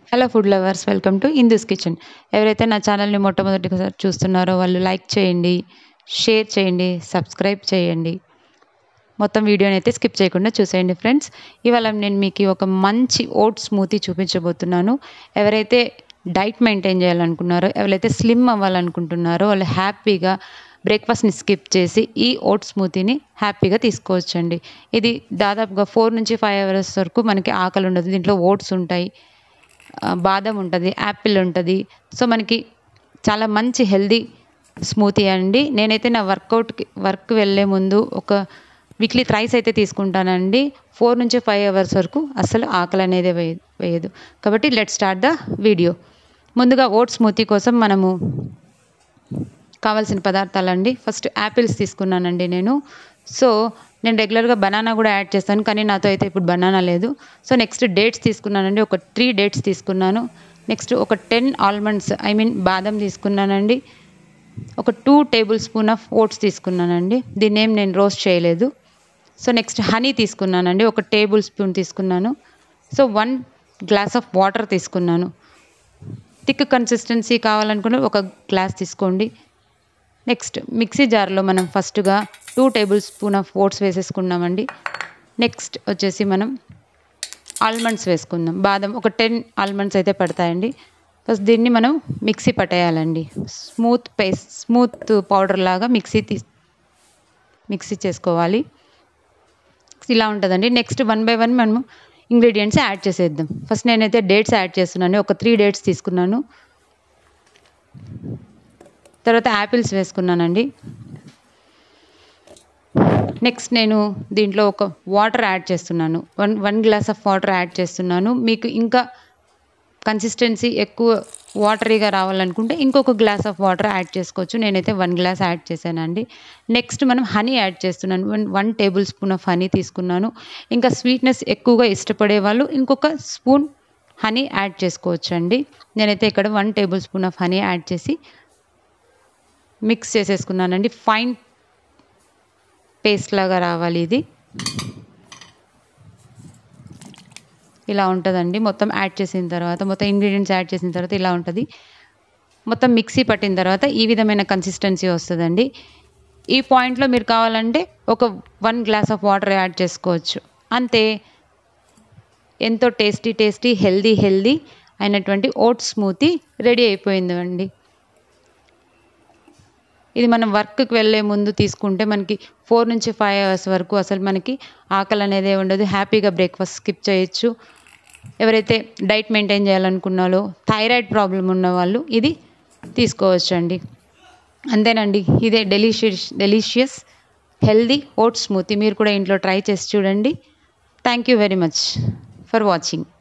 hello food lovers welcome to Indu's kitchen ఎవరైతే నా ఛానల్ని మొట్టమొదటిసారి చూస్తున్నారో వాళ్ళు లైక్ చేయండి షేర్ చేయండి సబ్స్క్రైబ్ చేయండి మొత్తం వీడియోని అయితే స్కిప్ చేయకుండా చూసేయండి ఫ్రెండ్స్ ఇవాళ నేను మీకు ఒక మంచి ఓట్స్ స్మూతీ చూపించబోతున్నాను ఎవరైతే డైట్ మెయింటైన్ చేయాలనుకున్నారో ఎవరైతే స్లిమ్ అవ్వాలనుకుంటున్నారో వాళ్ళు హ్యాపీగా బ్రేక్ఫాస్ట్ని స్కిప్ చేసి ఈ ఓట్ స్మూతీని హ్యాపీగా తీసుకోవచ్చండి ఇది దాదాపుగా ఫోర్ నుంచి ఫైవ్ అవర్స్ వరకు మనకి ఆకలి ఉండదు దీంట్లో ఓట్స్ ఉంటాయి ఆ, బాదం ఉంటుంది యాపిల్ ఉంటుంది సో మనకి చాలా మంచి హెల్దీ స్మూతీ అండి నేనైతే నా వర్కౌట్కి వర్క్ వెళ్ళే ముందు ఒక వీక్లీ థ్రైస్ అయితే తీసుకుంటానండి ఫోర్ నుంచి ఫైవ్ అవర్స్ వరకు అసలు ఆకలి అనేది వేయ వేయదు కాబట్టి లెట్ స్టార్ట్ ద వీడియో ముందుగా ఓట్ స్మూతీ కోసం మనము కావాల్సిన పదార్థాలండి ఫస్ట్ యాపిల్స్ తీసుకున్నానండి నేను సో నేను రెగ్యులర్గా బనానా కూడా యాడ్ చేస్తాను కానీ నాతో అయితే ఇప్పుడు బనానా లేదు సో నెక్స్ట్ డేట్స్ తీసుకున్నానండి ఒక త్రీ డేట్స్ తీసుకున్నాను నెక్స్ట్ ఒక టెన్ ఆల్మండ్స్ ఐ మీన్ బాదం తీసుకున్నానండి ఒక two tablespoon of oats తీసుకున్నానండి దీన్ని ఏం నేను రోస్ట్ చేయలేదు సో నెక్స్ట్ హనీ తీసుకున్నానండి ఒక టేబుల్ స్పూన్ తీసుకున్నాను so one glass of water తీసుకున్నాను థిక్ కన్సిస్టెన్సీ కావాలనుకున్న ఒక గ్లాస్ తీసుకోండి నెక్స్ట్ మిక్సీ జార్లో మనం ఫస్ట్గా two tablespoon of oats వేసేసుకున్నామండి నెక్స్ట్ వచ్చేసి మనం ఆల్మండ్స్ వేసుకుందాం బాదం ఒక టెన్ ఆల్మండ్స్ అయితే పడతాయండి ఫస్ట్ దీన్ని మనం మిక్సీ పట్టేయాలండి స్మూత్ పేస్ట్ స్మూత్ పౌడర్ లాగా మిక్సీ తీ మిక్సీ చేసుకోవాలి ఇలా ఉంటుందండి నెక్స్ట్ వన్ బై వన్ మనము ఇంగ్రీడియంట్స్ యాడ్ చేసేద్దాం ఫస్ట్ నేనైతే డేట్స్ యాడ్ చేస్తున్నాను ఒక త్రీ డేట్స్ తీసుకున్నాను తర్వాత యాపిల్స్ వేసుకున్నానండి నెక్స్ట్ నేను దీంట్లో ఒక వాటర్ యాడ్ చేస్తున్నాను one one glass of water add చేస్తున్నాను మీకు ఇంకా కన్సిస్టెన్సీ ఎక్కువ వాటరీగా రావాలనుకుంటే ఇంకొక గ్లాస్ ఆఫ్ వాటర్ యాడ్ చేసుకోవచ్చు నేనైతే వన్ గ్లాస్ యాడ్ చేశానండి నెక్స్ట్ మనం హనీ యాడ్ చేస్తున్నాను one one tablespoon of honey తీసుకున్నాను ఇంకా స్వీట్నెస్ ఎక్కువగా ఇష్టపడే వాళ్ళు ఇంకొక స్పూన్ హనీ యాడ్ చేసుకోవచ్చు అండి నేనైతే ఇక్కడ one tablespoon of honey add చేసి మిక్స్ చేసేసుకున్నానండి ఫైన్ పేస్ట్ లాగా రావాలి ఇది ఇలా ఉంటుందండి మొత్తం యాడ్ చేసిన తర్వాత మొత్తం ఇంగ్రీడియంట్స్ యాడ్ చేసిన తర్వాత ఇలా ఉంటుంది మొత్తం మిక్సీ పట్టిన తర్వాత ఈ విధమైన కన్సిస్టెన్సీ వస్తుందండి ఈ పాయింట్లో మీరు కావాలంటే ఒక one glass of water add చేసుకోవచ్చు అంతే ఎంతో టేస్టీ టేస్టీ హెల్దీ హెల్దీ అయినటువంటి ఓట్ స్మూతీ రెడీ అయిపోయిందండి ఇది మనం వర్క్కి వెళ్ళే ముందు తీసుకుంటే మనకి ఫోర్ నుంచి ఫైవ్ అవర్స్ వరకు అసలు మనకి ఆకలి అనేది ఉండదు హ్యాపీగా బ్రేక్ఫాస్ట్ స్కిప్ చేయొచ్చు ఎవరైతే డైట్ మెయింటైన్ చేయాలనుకున్నారో థైరాయిడ్ ప్రాబ్లం ఉన్న వాళ్ళు ఇది తీసుకోవచ్చు అండి అంతేనండి ఇదే delicious delicious healthy oat smoothie మీరు కూడా ఇంట్లో ట్రై చేసి చూడండి thank you very much for watching